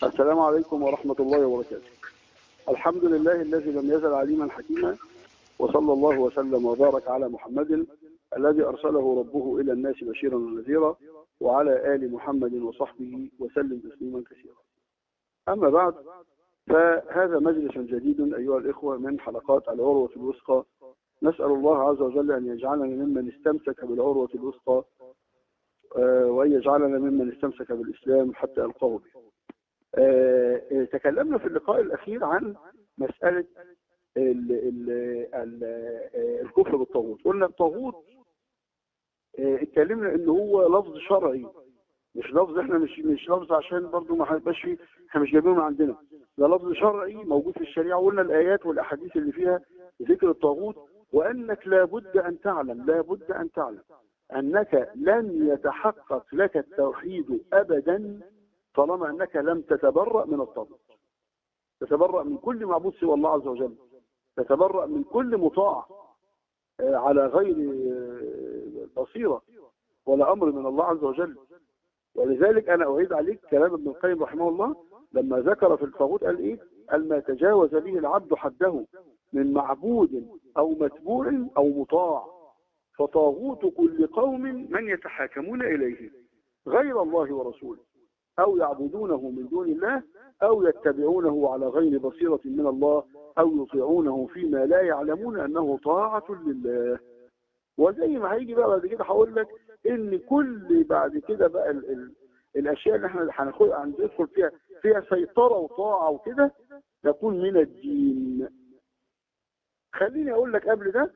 السلام عليكم ورحمة الله وبركاته الحمد لله الذي لم يزل عليما حكيما وصلى الله وسلم وبارك على محمد الذي أرسله ربه إلى الناس بشيرا ونذيرا وعلى آل محمد وصحبه وسلم تسليما كثيرا أما بعد فهذا مجلس جديد أيها الإخوة من حلقات العروة الوثقى نسأل الله عز وجل أن يجعلنا ممن استمسك بالعروة الوثقى آه، وأن يجعلنا ممن استمسك بالإسلام حتى ألقاه به آه، تكلمنا في اللقاء الأخير عن مسألة ال ال ال الكفر بالطاغوت قلنا الطاغوت آه، اتكلمنا ان هو لفظ شرعي مش لفظ احنا مش مش لفظ عشان برضو ما هيبقاش فيه احنا مش جايبينه من عندنا ده لفظ شرعي موجود في الشريعه وقلنا الايات والاحاديث اللي فيها ذكر الطاغوت وانك لابد ان تعلم لابد ان تعلم انك لن يتحقق لك التوحيد ابدا طالما انك لم تتبرأ من الطاغوت تتبرأ من كل معبود سوى الله عز وجل تتبرأ من كل مطاع آه، على غير آه، بصيرة ولا أمر من الله عز وجل ولذلك أنا أعيد عليك كلام ابن القيم رحمه الله لما ذكر في الطاغوت قال إيه قال ما تجاوز به العبد حده من معبود أو متبوع أو مطاع فطاغوت كل قوم من يتحاكمون إليه غير الله ورسوله أو يعبدونه من دون الله أو يتبعونه على غير بصيرة من الله أو يطيعونه فيما لا يعلمون أنه طاعة لله وزي ما هيجي بقى بعد كده هقول لك ان كل بعد كده بقى ال ال الاشياء اللي احنا هناخد هندخل فيها فيها سيطره وطاعه وكده تكون من الدين خليني اقول لك قبل ده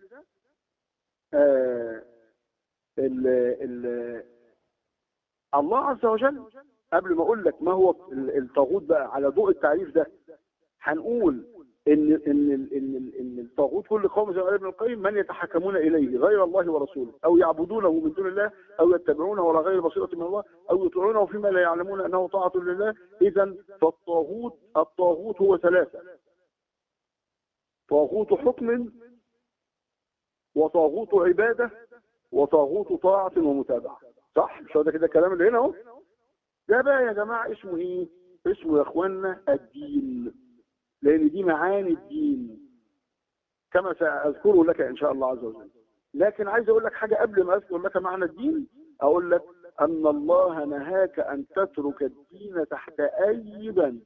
آه ال ال الله عز وجل قبل ما اقول لك ما هو ال- الطاغوت بقى على ضوء التعريف ده هنقول ان ان ال- ان ال- ان الطاغوت كل قوم زي ما قال ابن القيم من يتحكمون اليه غير الله ورسوله او يعبدونه من دون الله او يتبعونه على غير بصيره من الله او يطيعونه فيما لا يعلمون انه طاعه لله اذا فالطاغوت الطاغوت هو ثلاثه طاغوت حكم وطاغوت عباده وطاغوت طاعه ومتابعه صح مش هو ده كده الكلام اللي هنا اهو ده بقى يا جماعه اسمه ايه اسمه يا اخوانا الدين لان دي معاني الدين كما ساذكره لك ان شاء الله عز وجل لكن عايز اقول لك حاجه قبل ما اذكر لك معنى الدين اقول لك ان الله نهاك ان تترك الدين تحت اي بند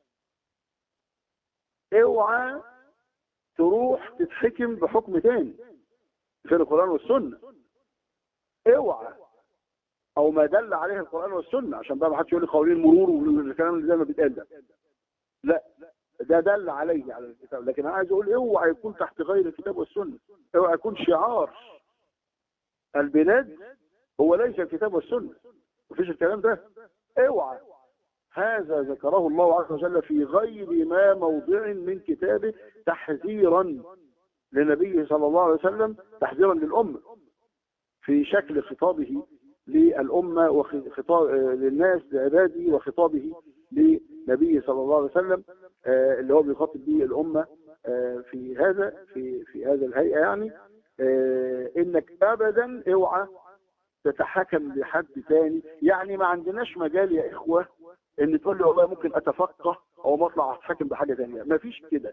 اوعى تروح تتحكم بحكم تاني في القران والسنه اوعى او ما دل عليه القران والسنه عشان بقى ما حدش يقول لي قوانين مرور والكلام اللي زي ما بيتقال ده لا ده دل عليه على الكتاب لكن انا عايز اقول اوعى يكون تحت غير الكتاب والسنه اوعى يكون شعار البلاد هو ليس الكتاب والسنه مفيش الكلام ده اوعى هذا ذكره الله عز وجل في غير ما موضع من كتابه تحذيرا لنبيه صلى الله عليه وسلم تحذيرا للامه في شكل خطابه للأمة وخطاب للناس لعباده وخطابه لنبيه صلى الله عليه وسلم آه، اللي هو بيخاطب به الأمة آه، في هذا في في هذا الهيئة يعني آه، إنك أبدا اوعى تتحكم لحد تاني يعني ما عندناش مجال يا إخوة إن تقول لي والله ممكن أتفقه أو ما أطلع أتحكم بحاجة تانية ما فيش كده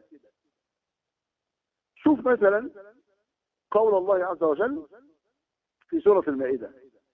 شوف مثلا قول الله عز وجل في سورة المائدة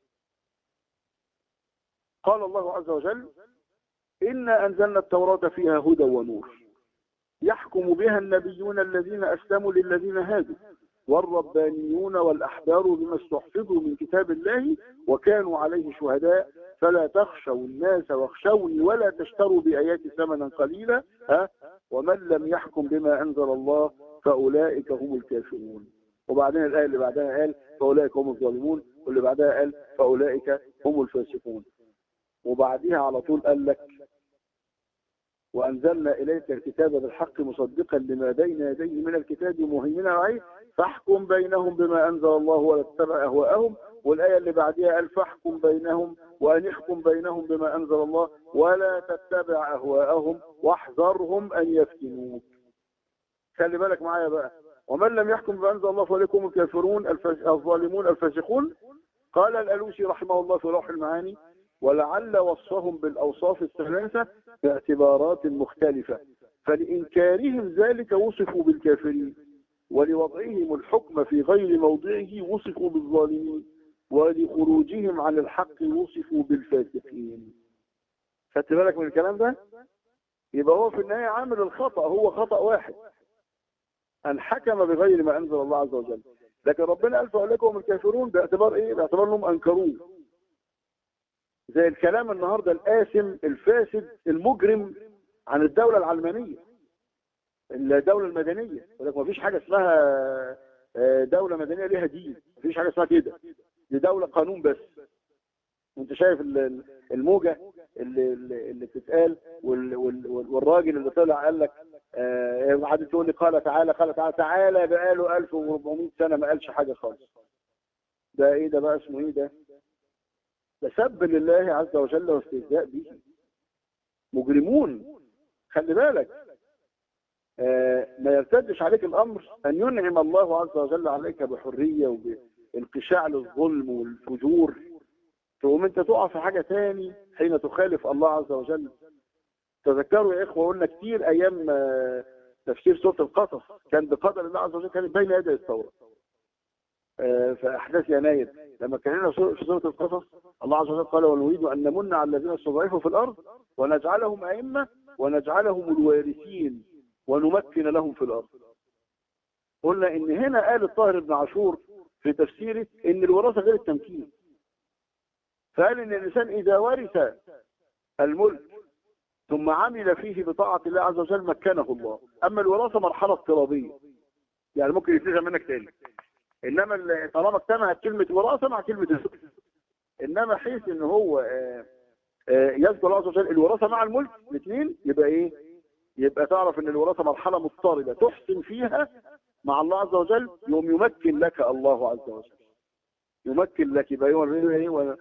قال الله عز وجل إنا أنزلنا التوراة فيها هدى ونور يحكم بها النبيون الذين أسلموا للذين هادوا والربانيون والأحبار بما استحفظوا من كتاب الله وكانوا عليه شهداء فلا تخشوا الناس واخشوني ولا تشتروا بآياتي ثمنا قليلا ها ومن لم يحكم بما أنزل الله فأولئك هم الكافرون وبعدين الآية اللي بعدها قال فأولئك هم الظالمون واللي بعدها قال فأولئك هم الفاسقون وبعديها على طول قال لك وأنزلنا إليك الكتاب بالحق مصدقا لما بين يديه من الكتاب مهيمنا عليه فاحكم بينهم بما أنزل الله ولا تتبع أهواءهم والآية اللي بعدها قال فاحكم بينهم وأن يحكم بينهم بما أنزل الله ولا تتبع أهواءهم واحذرهم أن يفتنوك خلي بالك معايا بقى ومن لم يحكم بما أنزل الله فأولئك هم الكافرون الفاس- الظالمون الفاسقون قال الألوسي رحمه الله في روح المعاني ولعل وصفهم بالأوصاف الثلاثة باعتبارات مختلفة فلإنكارهم ذلك وصفوا بالكافرين ولوضعهم الحكم في غير موضعه وصفوا بالظالمين ولخروجهم عن الحق وصفوا بالفاسقين خدت بالك من الكلام ده يبقى هو في النهاية عامل الخطأ هو خطأ واحد أن حكم بغير ما أنزل الله عز وجل لكن ربنا قال فأولئك الكافرون باعتبار إيه؟ باعتبار أنهم أنكروه زي الكلام النهاردة الآثم الفاسد المجرم عن الدولة العلمانية الدولة المدنية ولكن ما فيش حاجة اسمها دولة مدنية ليها دين ما فيش حاجة اسمها كده دي دولة قانون بس وانت شايف الموجة اللي, اللي بتتقال والراجل اللي طلع قال لك قعدت تقول لي قال تعالى قال تعالى تعالى بقاله 1400 سنة ما قالش حاجة خالص ده ايه ده بقى اسمه ايه ده ده سب لله عز وجل واستهزاء به مجرمون خلي بالك آه ما يرتدش عليك الامر ان ينعم الله عز وجل عليك بحرية وبانقشاع للظلم والفجور تقوم انت تقع في حاجة تاني حين تخالف الله عز وجل تذكروا يا اخوة قلنا كتير ايام آه تفسير سورة القصص كان بقدر الله عز وجل كانت بين يدي الثورة آه في احداث يناير لما كان هنا في سورة القصص الله عز وجل قال ونريد ان نمن على الذين استضعفوا في الارض ونجعلهم ائمة ونجعلهم الوارثين ونمكن لهم في الارض قلنا ان هنا قال الطاهر بن عاشور في تفسيره ان الوراثة غير التمكين فقال ان الانسان اذا ورث الملك ثم عمل فيه بطاعة الله عز وجل مكنه الله اما الوراثة مرحلة اضطرابية يعني ممكن يتلغى منك تاني انما طالما اجتمعت كلمة وراثة مع كلمة الزوج انما حيث ان هو يذكر الله عز وجل الوراثة مع الملك الاثنين يبقى ايه يبقى تعرف ان الوراثة مرحلة مضطربة تحسن فيها مع الله عز وجل يوم يمكن لك الله عز وجل يمكن لك يبقى يوم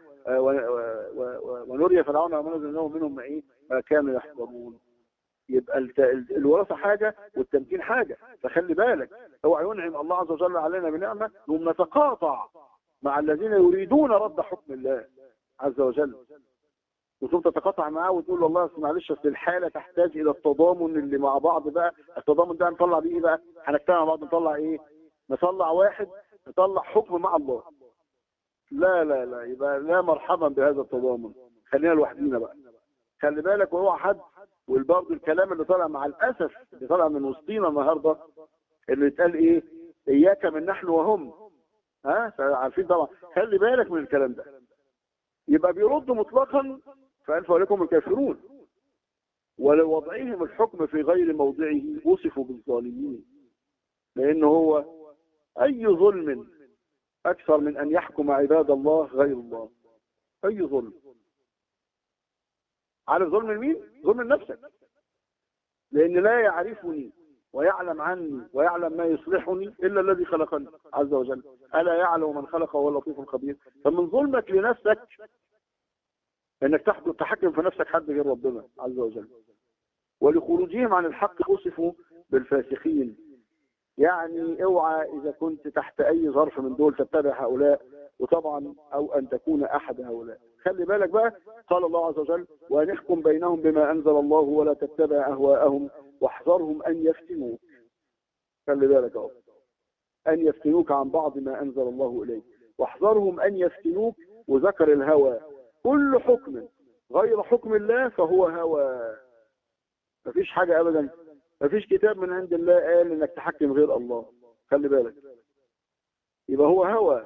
ونري فرعون وما نزل منهم ما ايه ما كانوا يحضرون يبقى الوراثه حاجه والتمكين حاجه فخلي بالك اوعى ينعم الله عز وجل علينا بنعمه نقوم نتقاطع مع الذين يريدون رد حكم الله عز وجل وتقوم تتقاطع معاه وتقول والله معلش اصل الحاله تحتاج الى التضامن اللي مع بعض بقى التضامن ده نطلع بيه ايه بقى هنجتمع مع بعض نطلع ايه نطلع واحد نطلع حكم مع الله لا لا لا يبقى لا مرحبا بهذا التضامن خلينا لوحدينا بقى خلي بالك وهو حد وبرضه الكلام اللي طالع مع الاسف اللي طالع من وسطينا النهارده اللي اتقال ايه اياك من نحن وهم ها عارفين طبعا خلي بالك من الكلام ده يبقى بيرد مطلقا فالف ولكم الكافرون ولوضعهم الحكم في غير موضعه وصفوا بالظالمين لان هو اي ظلم أكثر من أن يحكم عباد الله غير الله أي ظلم عارف ظلم مين؟ ظلم نفسك لأن لا يعرفني ويعلم عني ويعلم ما يصلحني إلا الذي خلقني عز وجل ألا يعلم من خلق وهو اللطيف الخبير فمن ظلمك لنفسك أنك تحكم في نفسك حد غير ربنا عز وجل ولخروجهم عن الحق وصفوا بالفاسقين يعني اوعى اذا كنت تحت اي ظرف من دول تتبع هؤلاء وطبعا او ان تكون احد هؤلاء خلي بالك بقى قال الله عز وجل ونحكم بينهم بما انزل الله ولا تتبع اهواءهم واحذرهم ان يفتنوك خلي بالك اهو ان يفتنوك عن بعض ما انزل الله اليك واحذرهم ان يفتنوك وذكر الهوى كل حكم غير حكم الله فهو هوى مفيش حاجة ابدا مفيش كتاب من عند الله قال انك تحكم غير الله خلي بالك يبقى هو هوى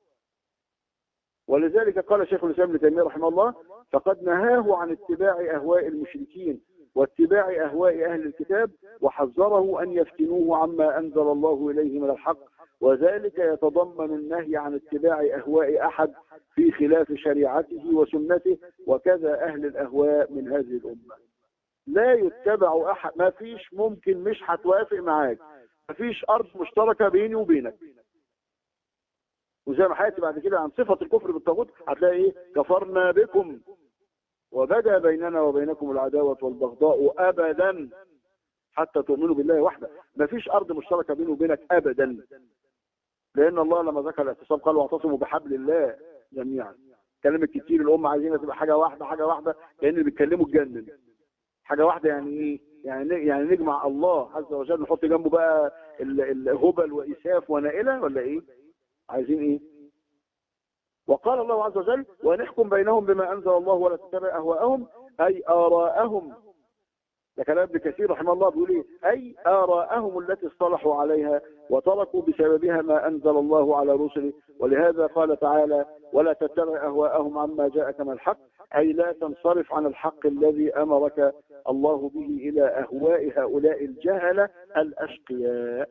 ولذلك قال شيخ الاسلام ابن تيميه رحمه الله فقد نهاه عن اتباع اهواء المشركين واتباع اهواء اهل الكتاب وحذره ان يفتنوه عما انزل الله اليه من الحق وذلك يتضمن النهي عن اتباع اهواء احد في خلاف شريعته وسنته وكذا اهل الاهواء من هذه الامه لا يتبع احد ما فيش ممكن مش هتوافق معاك ما فيش ارض مشتركه بيني وبينك وزي ما حياتي بعد كده عن صفه الكفر بالطاغوت هتلاقي ايه كفرنا بكم وبدا بيننا وبينكم العداوه والبغضاء ابدا حتى تؤمنوا بالله وحده ما فيش ارض مشتركه بيني وبينك ابدا لان الله لما ذكر الاعتصام قال واعتصموا بحبل الله جميعا الكلام الكتير اللي هم عايزينها تبقى حاجه واحده حاجه واحده كان بيتكلموا اتجنن حاجه واحده يعني ايه يعني يعني نجمع الله عز وجل نحط جنبه بقى الهبل واساف ونائله ولا ايه عايزين ايه وقال الله عز وجل ونحكم بينهم بما انزل الله ولا تتبع اهواءهم اي اراءهم ده كلام ابن كثير رحمه الله بيقول ايه اي اراءهم التي اصطلحوا عليها وتركوا بسببها ما انزل الله على رسله ولهذا قال تعالى ولا تتبع اهواءهم عما جاءك من الحق اي لا تنصرف عن الحق الذي امرك الله به الى اهواء هؤلاء الجهله الاشقياء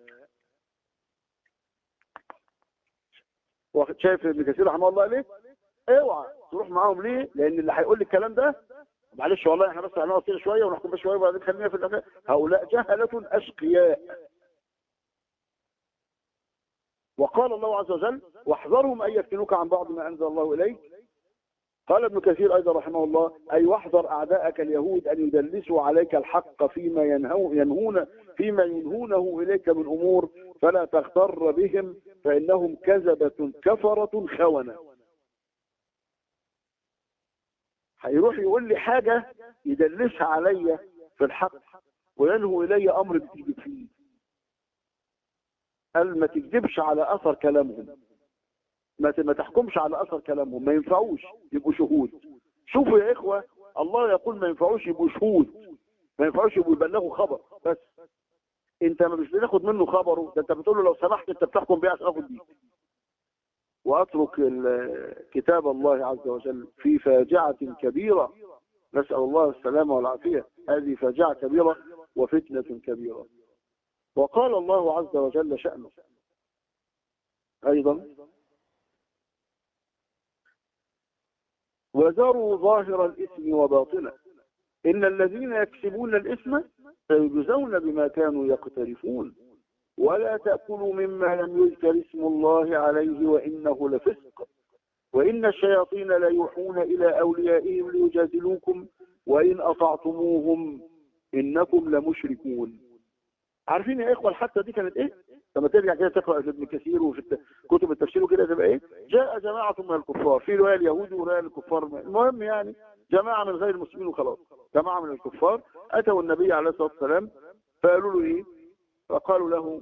شايف ابن كثير رحمه الله ليه اوعى تروح معاهم ليه لان اللي هيقول لي الكلام ده معلش والله احنا بس هنقعد كده شويه ونحكم بس شويه وبعدين خلينا في الاخر هؤلاء جهله اشقياء وقال الله عز وجل واحذرهم ان يفتنوك عن بعض ما انزل الله اليك قال ابن كثير ايضا رحمه الله اي واحذر اعداءك اليهود ان يدلسوا عليك الحق فيما ينهو ينهون فيما ينهونه اليك من امور فلا تغتر بهم فانهم كذبه كفره خونه هيروح يقول لي حاجة يدلسها عليا في الحق وينهو إلي أمر بتكذب فيه قال ما تكذبش على أثر كلامهم ما ما تحكمش على أثر كلامهم ما ينفعوش يبقوا شهود شوفوا يا إخوة الله يقول ما ينفعوش يبقوا شهود ما ينفعوش يبقوا يبلغوا خبر بس انت ما مش بتاخد منه خبره ده انت بتقول له لو سمحت انت بتحكم بيه عشان اخد بيه وأترك كتاب الله عز وجل في فاجعة كبيرة نسأل الله السلامة والعافية هذه فاجعة كبيرة وفتنة كبيرة وقال الله عز وجل شأنه أيضا وذروا ظاهر الإثم وباطنه إن الذين يكسبون الإثم سيجزون بما كانوا يقترفون ولا تأكلوا مما لم يذكر اسم الله عليه وإنه لفسق وإن الشياطين ليوحون إلى أوليائهم ليجادلوكم وإن أطعتموهم إنكم لمشركون عارفين يا إخوة الحادثة دي كانت إيه؟ لما ترجع كده تقرأ ابن كثير وفي كتب التفسير وكده تبقى إيه؟ جاء جماعة من الكفار في رواية اليهود ورواية الكفار المهم يعني جماعة من غير المسلمين وخلاص جماعة من الكفار أتوا النبي عليه الصلاة والسلام فقالوا له إيه؟ فقالوا له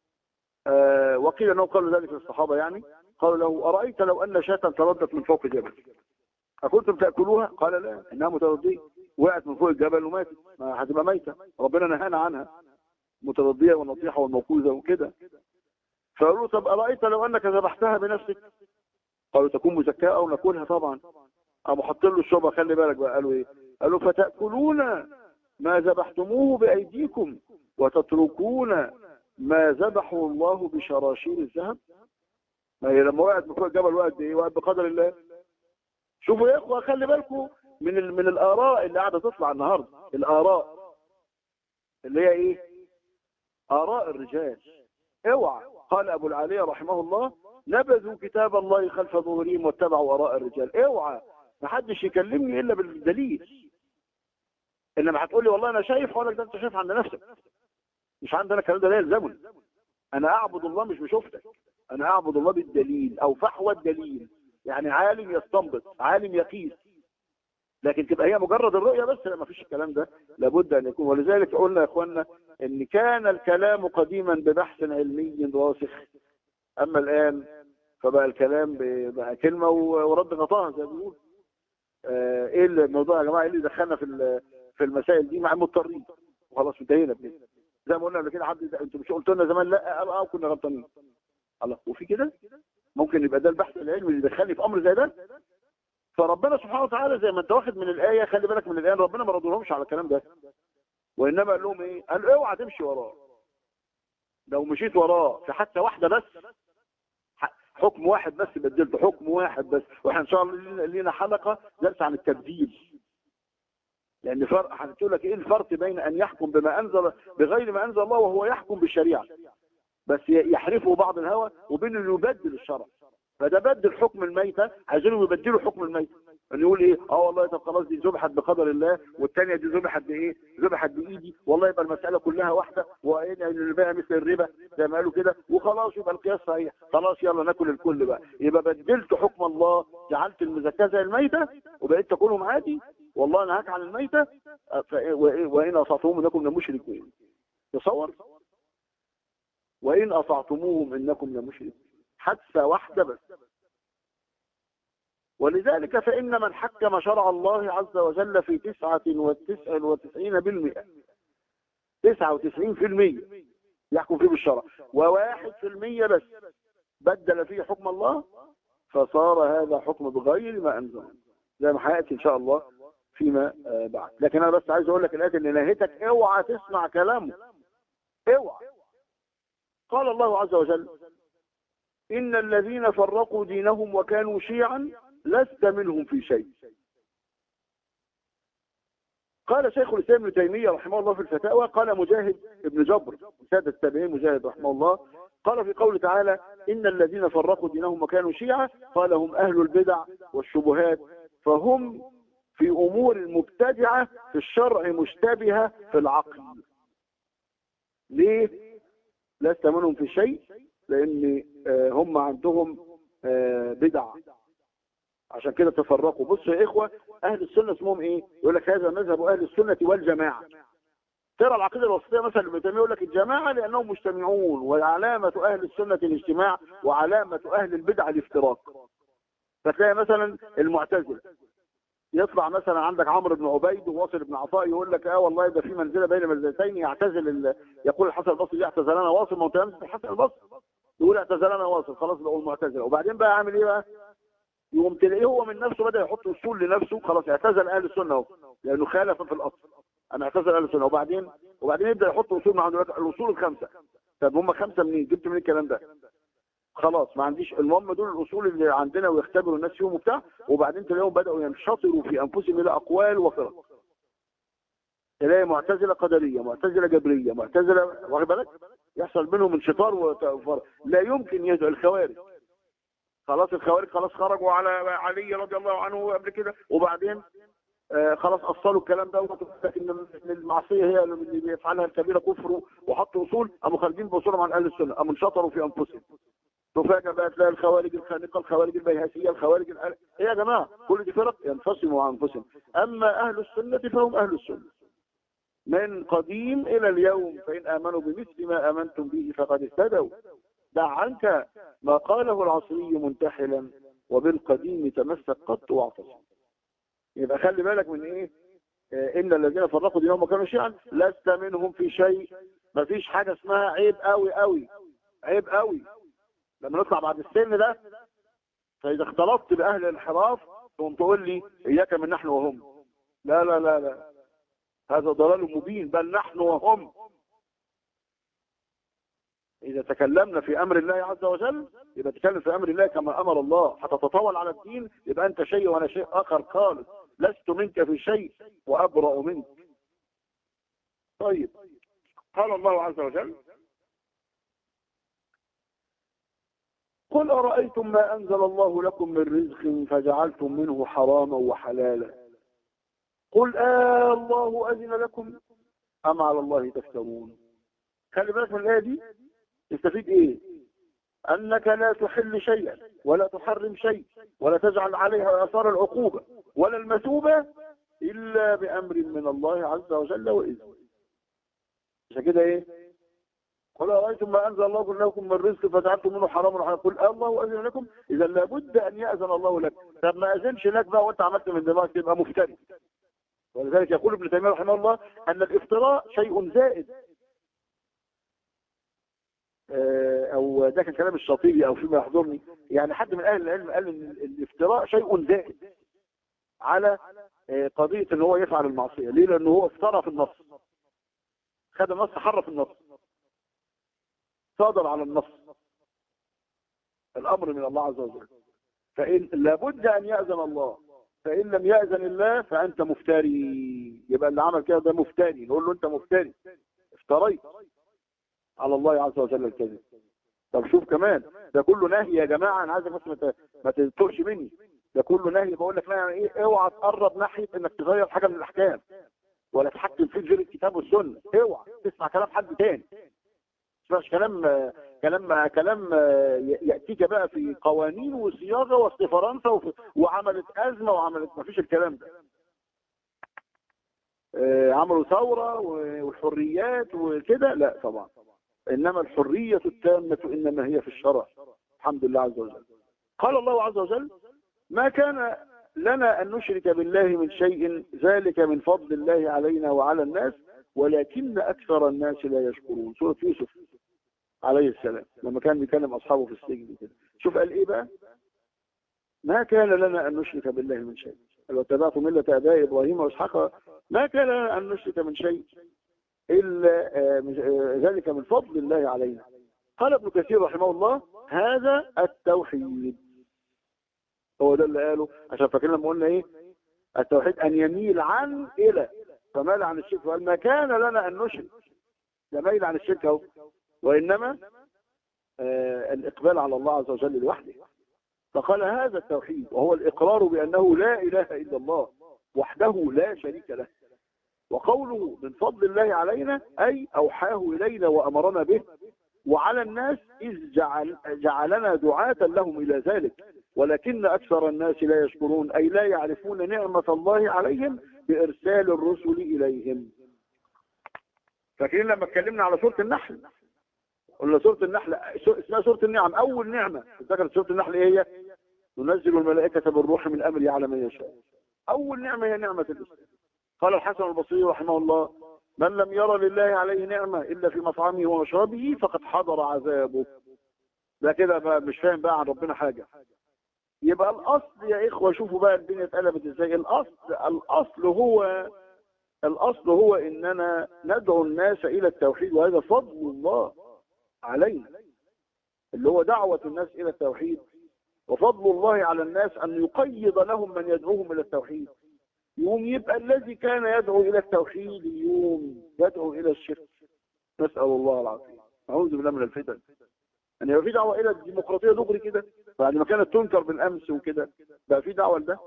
آه وقيل أنه قالوا ذلك للصحابة يعني قالوا له أرأيت لو أن شاة تردت من فوق جبل أكنتم تأكلوها قال لا إنها متردية وقعت من فوق الجبل وماتت ما هتبقى ميتة ربنا نهانا عنها متردية والنطيحة والموقوذة وكده فقالوا طب أرأيت لو أنك ذبحتها بنفسك قالوا تكون مزكاة أو ناكلها طبعا أبو حط له الشوبة خلي بالك بقى قالوا إيه قالوا فتأكلون ما ذبحتموه بأيديكم وتتركون ما ذبحوا الله بشراشير الذهب ما هي لما وقعت من فوق الجبل وقعت ايه وقعت بقدر الله شوفوا يا اخوه خلي بالكم من من الاراء اللي قاعده تطلع النهارده الاراء اللي هي ايه اراء الرجال اوعى قال ابو العاليه رحمه الله نبذوا كتاب الله خلف ظهورهم واتبعوا اراء الرجال اوعى ما حدش يكلمني الا بالدليل انما هتقول لي والله انا شايف هقول لك ده انت شايف عند نفسك مش عندنا الكلام ده لا يلزمني انا اعبد الله مش بشوفتك انا اعبد الله بالدليل او فحوى الدليل يعني عالم يستنبط عالم يقيس لكن تبقى هي مجرد الرؤية بس لا ما فيش الكلام ده لابد ان يكون ولذلك قلنا يا اخوانا ان كان الكلام قديما ببحث علمي راسخ اما الان فبقى الكلام بقى كلمة ورد غطاها زي ما بيقول آه ايه الموضوع يا جماعه ايه اللي دخلنا في في المسائل دي مع المضطرين وخلاص انتهينا بكده زي ما قلنا قبل كده حد انتوا مش قلت لنا زمان لا اه كنا غلطانين الله وفي كده ممكن يبقى ده البحث العلمي اللي دخلني في امر زي ده فربنا سبحانه وتعالى زي ما انت واخد من الايه خلي بالك من الايه ربنا ما ردولهمش على الكلام ده وانما قال لهم ايه قال اوعى تمشي وراه لو مشيت وراه في حتى واحده بس حكم واحد بس بدلته حكم واحد بس واحنا ان شاء الله لينا حلقه درس عن التبديل لان فرق هتقول لك ايه الفرق بين ان يحكم بما انزل بغير ما انزل الله وهو يحكم بالشريعه بس يحرفه بعض الهوى وبين انه يبدل الشرع فده بدل حكم الميتة عايزينهم يبدلوا حكم الميتة ان يقول ايه اه والله طب خلاص دي ذبحت بقدر الله والثانيه دي ذبحت بايه ذبحت بايدي والله يبقى المساله كلها واحده وان البيع مثل الربا زي ما قالوا كده وخلاص يبقى القياس صحيح خلاص يلا ناكل الكل بقى يبقى بدلت حكم الله جعلت المزكاه زي الميته وبقيت تاكلهم عادي والله انا عن الميته وان اطعتموهم انكم لمشركون تصور وان اطعتموهم انكم لمشركون حادثه واحده بس ولذلك فإن من حكم شرع الله عز وجل في تسعة وتسع وتسعين بالمئة تسعة وتسعين في المية يحكم فيه بالشرع وواحد في المية بس بدل فيه حكم الله فصار هذا حكم بغير ما أنزل زي ما حياتي إن شاء الله فيما بعد لكن أنا بس عايز أقول لك الآية إن نهيتك اوعى تسمع كلامه اوعى قال الله عز وجل إن الذين فرقوا دينهم وكانوا شيعا لست منهم في شيء قال شيخ الاسلام ابن تيميه رحمه الله في الفتاوى قال مجاهد ابن جبر سادة التابعين مجاهد رحمه الله قال في قوله تعالى ان الذين فرقوا دينهم وكانوا شيعا قال هم اهل البدع والشبهات فهم في امور مبتدعه في الشرع مشتبهه في العقل ليه لست منهم في شيء لان هم عندهم بدع عشان كده تفرقوا بصوا يا اخوه اهل السنه اسمهم ايه يقول لك هذا مذهب اهل السنه والجماعه ترى العقيده الوسطيه مثلا ابن تيميه يقول لك الجماعه لانهم مجتمعون وعلامه اهل السنه الاجتماع وعلامه اهل البدع الافتراق فتلاقي مثلا المعتزله يطلع مثلا عندك عمرو بن عبيد وواصل بن عطاء يقول لك اه والله ده في منزله بين منزلتين يعتزل ال... يقول الحسن البصري اعتزلنا واصل ما هو الحسن البصري يقول اعتزلنا واصل خلاص بقوا المعتزله وبعدين بقى عامل ايه بقى يقوم تلاقيه هو من نفسه بدا يحط اصول لنفسه خلاص اعتزل اهل السنه اهو لانه خالف في الاصل انا اعتزل اهل السنه وبعدين وبعدين يبدا يحط اصول مع الاصول الخمسه طب هم خمسه منين جبت منين الكلام ده خلاص ما عنديش المهم دول الاصول اللي عندنا ويختبروا الناس فيهم وبتاع وبعدين تلاقيهم بداوا ينشطروا في انفسهم الى اقوال وفرق تلاقي معتزله قدريه معتزله جبريه معتزله واخد بالك يحصل منهم انشطار وفرق لا يمكن يدعو الخوارج خلاص الخوارج خلاص خرجوا على علي رضي الله عنه قبل كده وبعدين آه خلاص اصلوا الكلام ده ان المعصيه هي اللي بيفعلها الكبيره كفر وحطوا اصول قاموا خارجين باصولهم عن اهل السنه قاموا انشطروا في انفسهم تفاجئ بقى تلاقي الخوارج الخانقه الخوارج البيهسيه الخوارج الأل... ايه يا جماعه كل دي فرق ينفصلوا عن انفسهم اما اهل السنه فهم اهل السنه من قديم الى اليوم فان امنوا بمثل ما امنتم به فقد اهتدوا دع عنك ما قاله العصري منتحلا وبالقديم تمسك قط واعتصم يبقى خلي بالك من ايه آه ان الذين فرقوا دينهم وكانوا شيعا لست منهم في شيء ما فيش حاجه اسمها عيب قوي قوي عيب قوي لما نطلع بعد السن ده فاذا اختلطت باهل الانحراف تقوم تقول لي اياك من نحن وهم لا لا لا لا هذا ضلال مبين بل نحن وهم إذا تكلمنا في أمر الله عز وجل يبقى تكلم في أمر الله كما أمر الله حتى تطول على الدين يبقى أنت شيء وأنا شيء آخر خالص لست منك في شيء وأبرأ منك طيب قال الله عز وجل قل أرأيتم ما أنزل الله لكم من رزق فجعلتم منه حراما وحلالا قل آه الله أذن لكم أم على الله تفترون خلي بالك من الآية دي تستفيد ايه انك لا تحل شيئا ولا تحرم شيء ولا تجعل عليها اثار العقوبة ولا المثوبة الا بامر من الله عز وجل واذنه عشان كده ايه قل ارايتم ما انزل الله لكم من رزق فجعلتم منه حرام وحلال قل الله اذن لكم اذا لابد ان ياذن الله لك طب ما اذنش لك بقى وانت عملت من دماغك تبقى مفتري ولذلك يقول ابن تيميه رحمه الله ان الافتراء شيء زائد او ده كان كلام الشاطبي او فيما يحضرني يعني حد من اهل العلم قال ان الافتراء شيء زائد على قضية ان هو يفعل المعصية ليه لانه هو افترى في النص خد النص حرف النص صادر على النص الامر من الله عز وجل فإن لابد ان يأذن الله فإن لم يأذن الله فأنت مفتري يبقى اللي عمل كده ده مفتري نقول له أنت مفتري افتريت على الله عز وجل الكذب طب شوف كمان ده كله نهي يا جماعة أنا عايزك بس ما تتوهش مني ده كله نهي بقول لك لا يعني ايه اوعى تقرب ناحيه انك تغير حاجه من الاحكام ولا تحكم فيه غير الكتاب والسنه اوعى تسمع كلام حد تاني تسمعش كلام كلام كلام ياتيك بقى في قوانين وصياغه واصل فرنسا وفي- وعملت ازمه وعملت ما فيش الكلام ده آه، عملوا ثوره و- والحريات وكده لا طبعا انما الحريه التامه انما هي في الشرع الحمد لله عز وجل قال الله عز وجل ما كان لنا أن نشرك بالله من شيء ذلك من فضل الله علينا وعلى الناس ولكن أكثر الناس لا يشكرون سورة يوسف عليه السلام لما كان بيكلم أصحابه في السجن كده شوف قال إيه بقى ما كان لنا أن نشرك بالله من شيء لو اتبعت ملة آباء إبراهيم وإسحاق ما كان لنا أن نشرك من شيء إلا آه، من- آه، ذلك من فضل الله علينا قال ابن كثير رحمه الله هذا التوحيد هو ده اللي قاله عشان فاكرين لما قلنا ايه التوحيد ان يميل عن الى فمال عن الشرك وقال ما كان لنا ان نشرك ده ميل عن الشرك اهو وانما آه الاقبال على الله عز وجل لوحده فقال هذا التوحيد وهو الاقرار بانه لا اله الا الله وحده لا شريك له وقوله من فضل الله علينا اي اوحاه الينا وامرنا به وعلى الناس إذ جعل جعلنا دعاة لهم إلى ذلك ولكن أكثر الناس لا يشكرون أي لا يعرفون نعمة الله عليهم بإرسال الرسل إليهم فاكرين لما اتكلمنا على سورة النحل قلنا سورة النحل اسمها سورة النعم أول نعمة ذكرت سورة النحل إيه هي ننزل الملائكة بالروح من أمر على من يشاء أول نعمة هي نعمة الإسلام قال الحسن البصري رحمه الله من لم يرى لله عليه نعمة إلا في مطعمه ومشربه فقد حضر عذابه ده كده بقى مش فاهم بقى عن ربنا حاجة يبقى الأصل يا إخوة شوفوا بقى الدنيا اتقلبت إزاي الأصل الأصل هو الأصل هو إننا ندعو الناس إلى التوحيد وهذا فضل الله علينا اللي هو دعوة الناس إلى التوحيد وفضل الله على الناس أن يقيض لهم من يدعوهم إلى التوحيد يوم يبقى الذي كان يدعو إلى التوحيد يوم يدعو إلى الشرك نسأل الله العافية أعوذ بالله من الفتن أن يبقى في دعوة إلى الديمقراطية دغري كده بعد ما كانت تنكر بالأمس وكده بقى في دعوة لده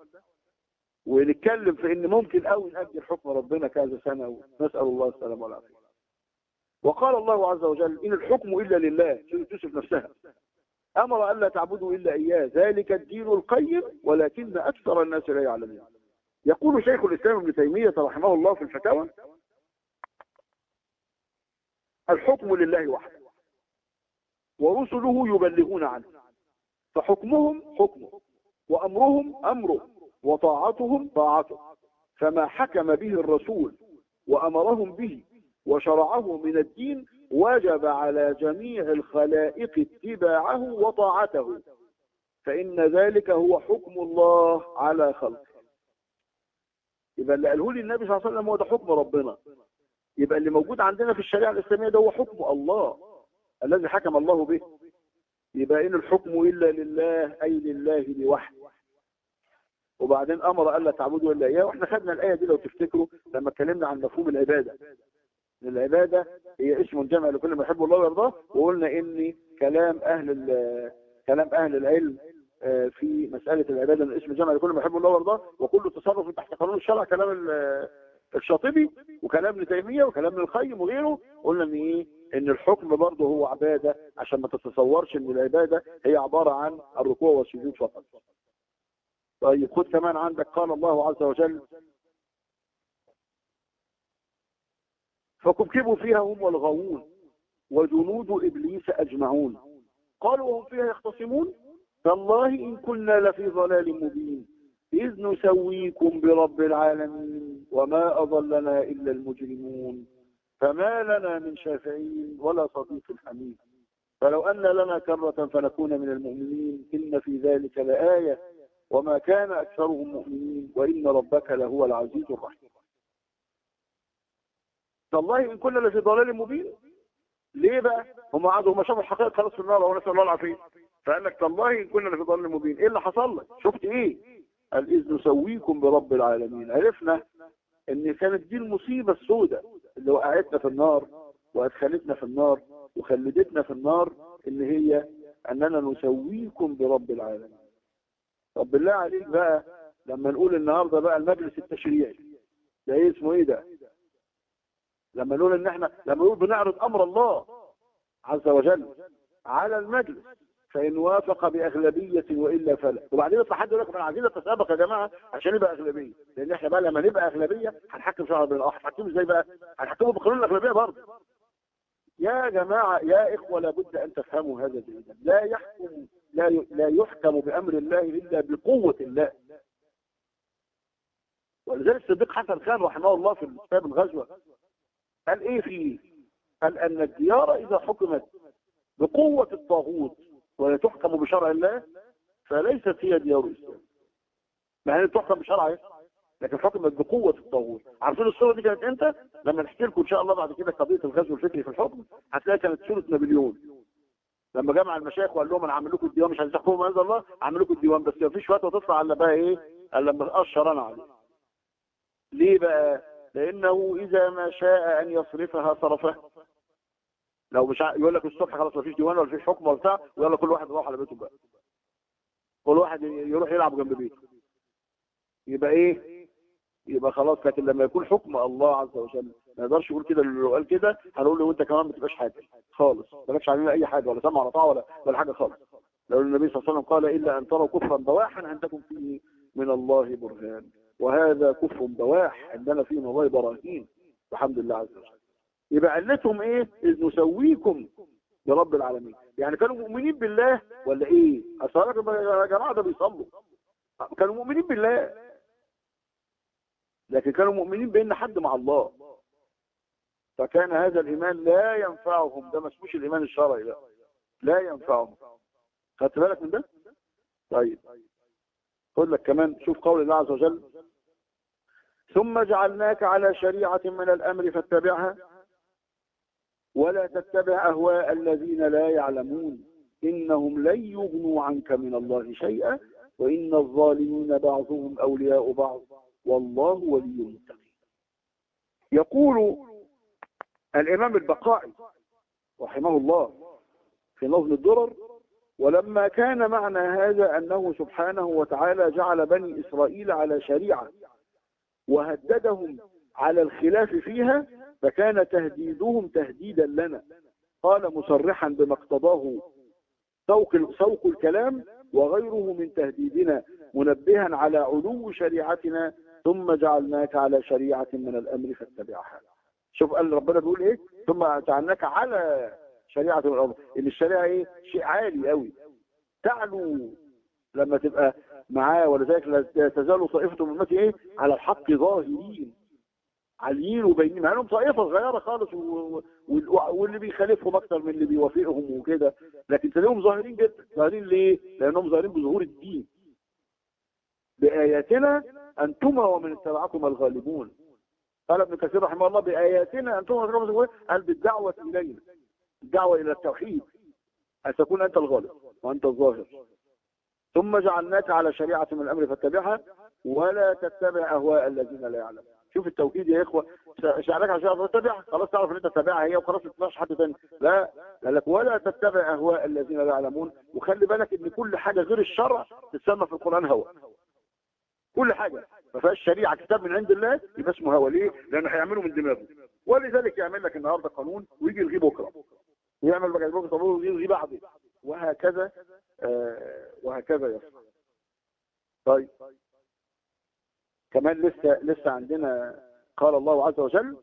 ونتكلم في إن ممكن قوي نأجل حكم ربنا كذا سنة نسأل الله السلامة والعافية وقال الله عز وجل إن الحكم إلا لله سورة يوسف نفسها أمر ألا تعبدوا إلا إياه ذلك الدين القيم ولكن أكثر الناس لا يعلمون يقول شيخ الإسلام ابن تيمية رحمه الله في الفتاوى الحكم لله وحده ورسله يبلغون عنه فحكمهم حكمه وأمرهم أمره وطاعتهم طاعته فما حكم به الرسول وأمرهم به وشرعه من الدين وجب على جميع الخلائق اتباعه وطاعته فإن ذلك هو حكم الله على خلقه يبقى اللي قاله لي النبي صلى الله عليه وسلم هو ده حكم ربنا يبقى اللي موجود عندنا في الشريعة الإسلامية ده هو حكم الله الذي حكم الله به يبقى إن الحكم إلا لله أي لله لوحده وبعدين أمر ألا تعبدوا إلا إياه وإحنا خدنا الآية دي لو تفتكروا لما اتكلمنا عن مفهوم العبادة العبادة هي اسم جمع لكل ما يحب الله ويرضاه وقلنا إن كلام أهل كلام أهل العلم في مسألة العبادة من اسم جمع لكل ما يحب الله ويرضاه وكل تصرف تحت قانون الشرع كلام الشاطبي وكلام ابن تيمية وكلام ابن القيم وغيره قلنا ان ايه ان الحكم برضه هو عبادة عشان ما تتصورش ان العبادة هي عبارة عن الركوع والسجود فقط طيب خد كمان عندك قال الله عز وجل فكبكبوا فيها هم والغاوون وجنود ابليس اجمعون قالوا وهم فيها يختصمون تالله إن كنا لفي ضلال مبين إذ نسويكم برب العالمين وما أضلنا إلا المجرمون فما لنا من شافعين ولا صديق حميد فلو أن لنا كرة فنكون من المؤمنين إن في ذلك لآية وما كان أكثرهم مؤمنين وإن ربك لهو العزيز الرحيم تالله إن كنا لفي ضلال مبين ليه بقى هم قعدوا هم شافوا الحقائق خلاص في النار ونسأل الله العافية فقال لك تالله إن كنا في ضلال مبين إيه اللي حصل لك شفت إيه قال إذ نسويكم برب العالمين عرفنا إن كانت دي المصيبة السوداء اللي وقعتنا في النار وأدخلتنا في النار وخلدتنا في النار إن هي أننا نسويكم برب العالمين طب بالله عليك بقى لما نقول النهارده بقى المجلس التشريعي ده ايه اسمه ايه ده لما نقول ان احنا لما نقول بنعرض امر الله عز وجل على المجلس فان وافق باغلبيه والا فلا وبعدين يطلع حد يقول لك انا عايزين نتسابق يا جماعه عشان نبقى اغلبيه لان احنا بقى لما نبقى اغلبيه هنحكم شعب بين الأخ هنحكمه ازاي بقى هنحكمه بقانون الاغلبيه برضه يا جماعه يا اخوه لابد ان تفهموا هذا جيدا لا يحكم لا ي- لا يحكم بامر الله الا بقوه الله ولذلك الصديق حسن خان رحمه الله في كتاب الغزوه قال ايه فيه قال ان الديار اذا حكمت بقوه الطاغوت ولا تحكم بشرع الله فليست هي ديار الاسلام ما هي تحكم بشرع إيه؟ لكن حكمت بقوه الطاغوت عارفين الصوره دي كانت امتى لما نحكي لكم ان شاء الله بعد كده قضيه الغزو الفكري في الحكم هتلاقي كانت سوره نابليون لما جمع المشايخ وقال لهم انا هعمل لكم الديوان مش عايز تحكموا ما انزل الله هعمل لكم الديوان بس مفيش فتوى تطلع الا بقى ايه الا لما اشهر انا عليه ليه بقى لانه اذا ما شاء ان يصرفها صرفها لو مش ع... يقول لك الصبح خلاص مفيش ديوان ولا مفيش حكم ولا بتاع ويلا كل واحد يروح على بيته بقى كل واحد يروح يلعب جنب بيته يبقى ايه يبقى خلاص لكن لما يكون حكم الله عز وجل ما يقدرش يقول كده اللي لو قال كده هنقول له انت كمان ما تبقاش حاجه خالص مالكش علينا اي حاجه ولا سمع ولا طاعه ولا ولا حاجه خالص لو النبي صلى الله عليه وسلم قال الا ان تروا كفرا بواحا عندكم فيه من الله برهان وهذا كفر بواح عندنا فيه من الله براهين والحمد لله عز وجل يبقى علتهم ايه اذ نسويكم برب العالمين يعني كانوا مؤمنين بالله ولا ايه اصل يا جماعه ده بيصلوا كانوا مؤمنين بالله لكن كانوا مؤمنين بان حد مع الله فكان هذا الايمان لا ينفعهم ده ما اسموش الايمان الشرعي لا لا ينفعهم خدت بالك من ده طيب خد لك كمان شوف قول الله عز وجل ثم جعلناك على شريعة من الأمر فاتبعها ولا تتبع أهواء الذين لا يعلمون إنهم لن يغنوا عنك من الله شيئا وإن الظالمين بعضهم أولياء بعض والله ولي المتقين يقول الإمام البقائي رحمه الله في نظم الدرر ولما كان معنى هذا أنه سبحانه وتعالى جعل بني إسرائيل على شريعة وهددهم على الخلاف فيها فكان تهديدهم تهديدا لنا قال مصرحا بما اقتضاه سوق سوق الكلام وغيره من تهديدنا منبها على علو شريعتنا ثم جعلناك على شريعة من الأمر فاتبعها شوف قال ربنا بيقول ايه ثم جعلناك على شريعة من الأمر ان الشريعة ايه شيء عالي قوي تعلو لما تبقى معاه ولذلك لا تزال طائفة من أمتي ايه على الحق ظاهرين عاليين وبينين مع انهم طائفة صغيرة خالص و... و... واللي بيخالفهم اكتر من اللي بيوافقهم وكده لكن تلاقيهم ظاهرين جدا ظاهرين ليه لانهم ظاهرين بظهور الدين بآياتنا أنتما ومن اتبعكم الغالبون قال ابن كثير رحمه الله بآياتنا أنتما ومن اتبعكم الغالبون قال بالدعوة إلينا الدعوة إلى التوحيد أن تكون أنت الغالب وأنت الظاهر ثم جعلناك على شريعة من الأمر فاتبعها ولا تتبع أهواء الذين لا يعلمون شوف التوكيد يا إخوة شعلك على شريعة فتتبعها خلاص تعرف أن أنت تتبعها هي وخلاص ما تتبعش حد ثاني لا قال لك ولا تتبع أهواء الذين لا يعلمون وخلي بالك أن كل حاجة غير الشرع تسمى في القرآن هوى كل حاجة ما فيهاش شريعة كتاب من عند الله يبقى اسمه هوى ليه؟ لأنه هيعمله من دماغه ولذلك يعمل لك النهارده قانون ويجي يلغيه بكره ويعمل بقى بكره طب ويلغيه بعده وهكذا آه وهكذا يصنع طيب كمان لسه لسه عندنا قال الله عز وجل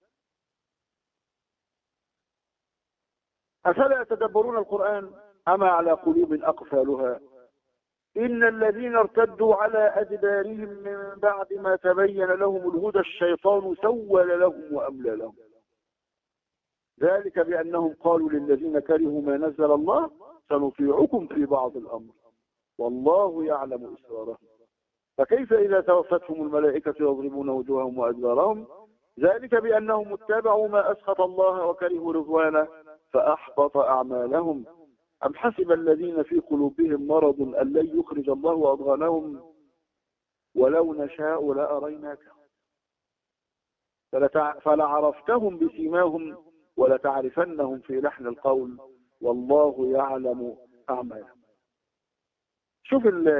أفلا يتدبرون القرآن أما على قلوب أقفالها إن الذين ارتدوا على أدبارهم من بعد ما تبين لهم الهدى الشيطان سول لهم وأملى لهم ذلك بأنهم قالوا للذين كرهوا ما نزل الله سنطيعكم في بعض الأمر والله يعلم إسرارهم فكيف إذا توفتهم الملائكة يضربون وجوههم وأدبارهم ذلك بأنهم اتبعوا ما أسخط الله وكرهوا رضوانه فأحبط أعمالهم أم حسب الذين في قلوبهم مرض أن لن يخرج الله أضغانهم ولو نشاء لأريناكهم فلتع... فلعرفتهم بسيماهم ولتعرفنهم في لحن القول والله يعلم أعمالهم شوف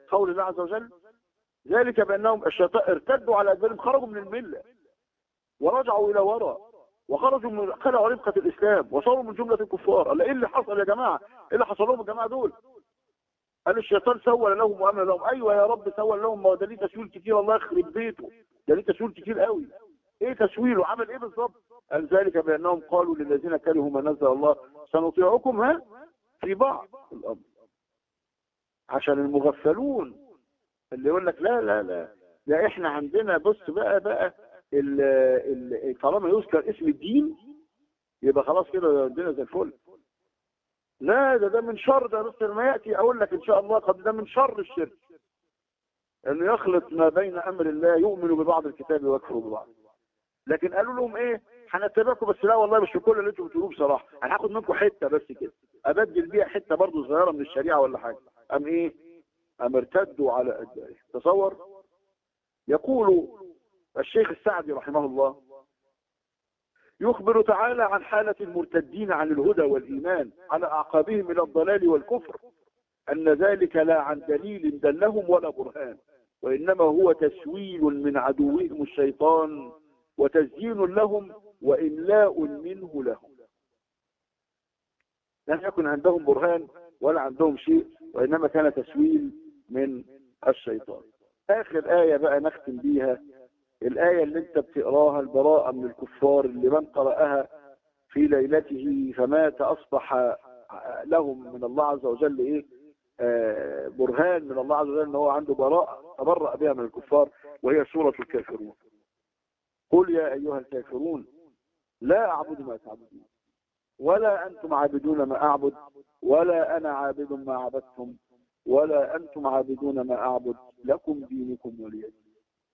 قول الله عز وجل ذلك بانهم الشيطان ارتدوا على ادبارهم خرجوا من المله ورجعوا الى وراء وخرجوا من خلعوا ربقه الاسلام وصاروا من جمله الكفار قال ايه اللي حصل يا جماعه ايه اللي حصل لهم الجماعه دول قال الشيطان سول لهم وامن لهم ايوه يا رب سول لهم ما هو ده ليه تسويل كتير الله يخرب بيته ده ليه تسويل كتير قوي ايه تسويله عمل ايه بالظبط قال ذلك بانهم قالوا للذين كرهوا ما نزل الله سنطيعكم ها في بعض الامر عشان المغفلون اللي يقول لك لا لا لا لا احنا عندنا بص بقى بقى ال ال طالما يذكر اسم الدين يبقى خلاص كده الدنيا زي الفل لا ده ده من شر ده بس ما ياتي اقول لك ان شاء الله قد ده من شر الشرك انه يخلط ما بين امر الله يؤمن ببعض الكتاب ويكفر ببعض لكن قالوا لهم ايه هنتبعكم بس لا والله مش في كل اللي انتم بتقولوه بصراحه انا هاخد منكم حته بس كده ابدل بيها حته برضه صغيره من الشريعه ولا حاجه ام ايه ام ارتدوا على ادبارهم تصور يقول الشيخ السعدي رحمه الله يخبر تعالى عن حالة المرتدين عن الهدى والإيمان على أعقابهم إلى الضلال والكفر أن ذلك لا عن دليل دلهم ولا برهان وإنما هو تسويل من عدوهم الشيطان وتزيين لهم وإملاء منه لهم لم يكن عندهم برهان ولا عندهم شيء وإنما كان تسويل من الشيطان آخر آية بقى نختم بيها الآية اللي انت بتقراها البراءة من الكفار اللي من قرأها في ليلته فمات أصبح لهم من الله عز وجل إيه آه برهان من الله عز وجل ان هو عنده براءة تبرأ بها من الكفار وهي سورة الكافرون قل يا أيها الكافرون لا أعبد ما تعبدون ولا أنتم عابدون ما أعبد ولا أنا عابد ما عبدتم ولا أنتم عابدون ما أعبد لكم دينكم ولي دين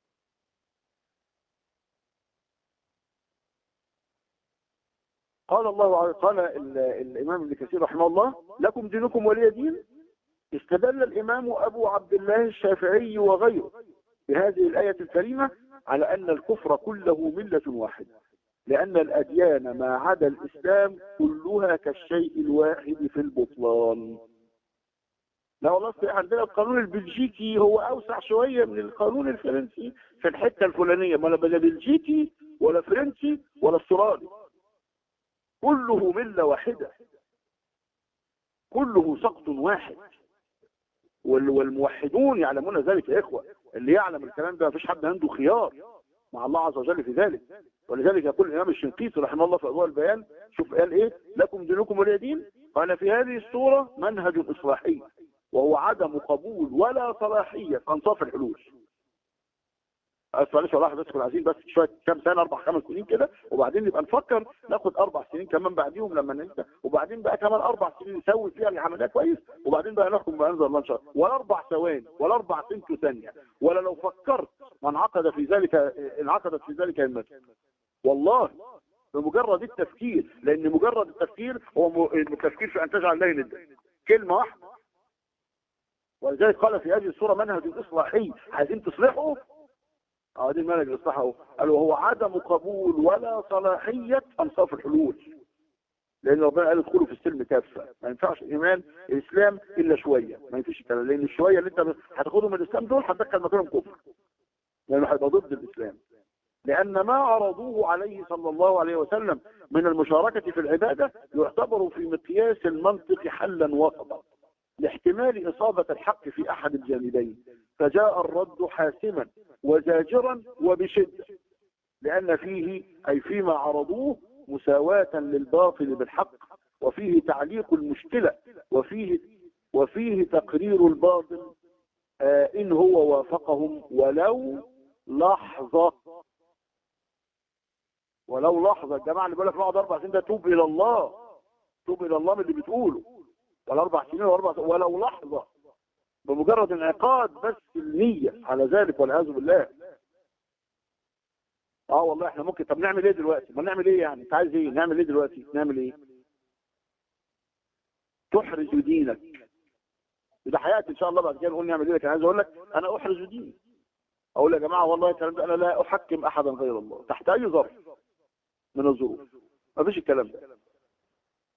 قال الله قال الإمام ابن كثير رحمه الله لكم دينكم ولي دين استدل الإمام أبو عبد الله الشافعي وغيره بهذه الآية الكريمة على أن الكفر كله ملة واحدة لأن الأديان ما عدا الإسلام كلها كالشيء الواحد في البطلان لا والله عندنا القانون البلجيكي هو أوسع شوية من القانون الفرنسي في الحتة الفلانية ما لا بلجيكي ولا فرنسي ولا استرالي كله ملة واحدة كله سقط واحد والموحدون يعلمون ذلك يا إخوة اللي يعلم الكلام ده مفيش حد عنده خيار مع الله عز وجل في ذلك ولذلك يقول الإمام الشنقيطي رحمه الله في أضواء البيان شوف قال إيه لكم دينكم ولي دين قال في هذه الصورة منهج إصلاحي وهو عدم قبول ولا صلاحية أنصاف الحلول معلش والله حضرتك عايزين بس شويه كام سنه اربع خمس سنين كده وبعدين نبقى نفكر ناخد اربع سنين كمان بعديهم لما ننسى وبعدين بقى كمان اربع سنين نسوي فيها العمليه كويس وبعدين بقى نحكم بانزل الله ان شاء الله ولا اربع ثواني ولا اربع سنت ثانيه ولا لو فكرت ما انعقد في ذلك انعقدت في ذلك المسجد والله بمجرد التفكير لان مجرد التفكير هو التفكير في ان تجعل الله ندا كلمه واحده ولذلك قال في هذه الصوره منهج اصلاحي عايزين تصلحوا اه دي المنهج الاصلاح اهو قالوا هو عدم قبول ولا صلاحيه انصاف الحلول لان ربنا قال ادخلوا في السلم كافه ما ينفعش ايمان الاسلام الا شويه ما ينفعش الكلام لان الشويه اللي انت هتاخدهم من الاسلام دول هتدخل مكانهم كفر لانه هيبقى ضد الاسلام لان ما عرضوه عليه صلى الله عليه وسلم من المشاركه في العباده يعتبر في مقياس المنطق حلا وسطا لاحتمال إصابة الحق في أحد الجانبين فجاء الرد حاسما وزاجرا وبشدة لأن فيه أي فيما عرضوه مساواة للباطل بالحق وفيه تعليق المشكلة وفيه وفيه تقرير الباطل آه إن هو وافقهم ولو لحظة ولو لحظة الجماعة اللي بيقول لك نقعد أربع سنين ده توب إلى الله توب إلى الله من اللي بتقوله ولا أربع سنين ولا أربع سنين ولو لحظة بمجرد انعقاد بس النية على ذلك والعياذ بالله اه والله احنا ممكن طب نعمل ايه دلوقتي ما نعمل ايه يعني انت عايز ايه نعمل ايه دلوقتي نعمل ايه تحرز دينك ده حياتي ان شاء الله بعد كده نقول نعمل ايه لكن عايز اقول لك انا احرز ديني اقول يا جماعه والله الكلام ده انا لا احكم احدا غير الله تحت اي ظرف من الظروف ما فيش الكلام ده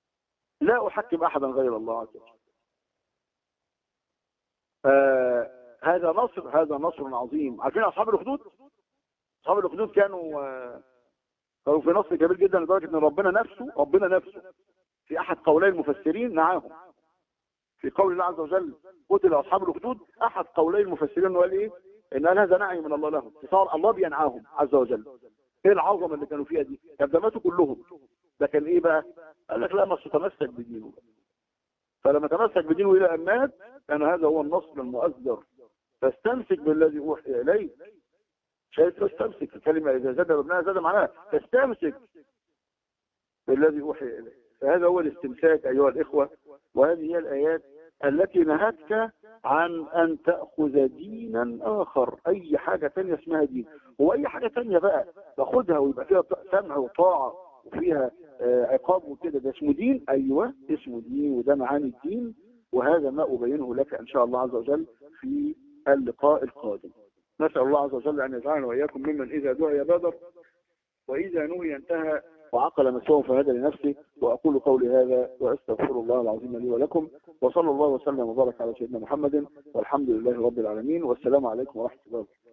لا احكم احدا غير الله عز وجل هذا نصر هذا نصر عظيم عارفين اصحاب الاخدود اصحاب الاخدود كانوا آه، كانوا في نصر كبير جدا لدرجه ان ربنا نفسه ربنا نفسه في احد قولي المفسرين نعاهم في قول الله عز وجل قتل اصحاب الاخدود احد قولي المفسرين انه قال ايه ان قال هذا نعي من الله لهم صار الله بينعاهم عز وجل ايه العظمه اللي كانوا فيها دي كان ده ماتوا كلهم ده كان ايه بقى قال لك لا مش تمسك بدينه فلما تمسك بدينه الى ان مات كان هذا هو النصر المؤثر فاستمسك بالذي اوحي اليك شايف تستمسك الكلمه اذا زاد مبناها زاد معناها تستمسك بالذي اوحي اليك فهذا هو الاستمساك ايها الاخوه وهذه هي الايات التي نهتك عن ان تاخذ دينا اخر اي حاجه ثانيه اسمها دين واي حاجه ثانيه بقى تاخذها ويبقى فيها سمع وطاعه وفيها آه، عقاب وكده ده اسمه دين ايوه اسمه دين وده معاني الدين وهذا ما ابينه لك ان شاء الله عز وجل في اللقاء القادم نسال الله عز وجل ان يجعلنا واياكم ممن اذا دعي بادر واذا نهي انتهى وعقل نفسه فهدى لنفسه واقول قولي هذا واستغفر الله العظيم لي ولكم وصلى الله وسلم وبارك على سيدنا محمد والحمد لله رب العالمين والسلام عليكم ورحمه الله وبركاته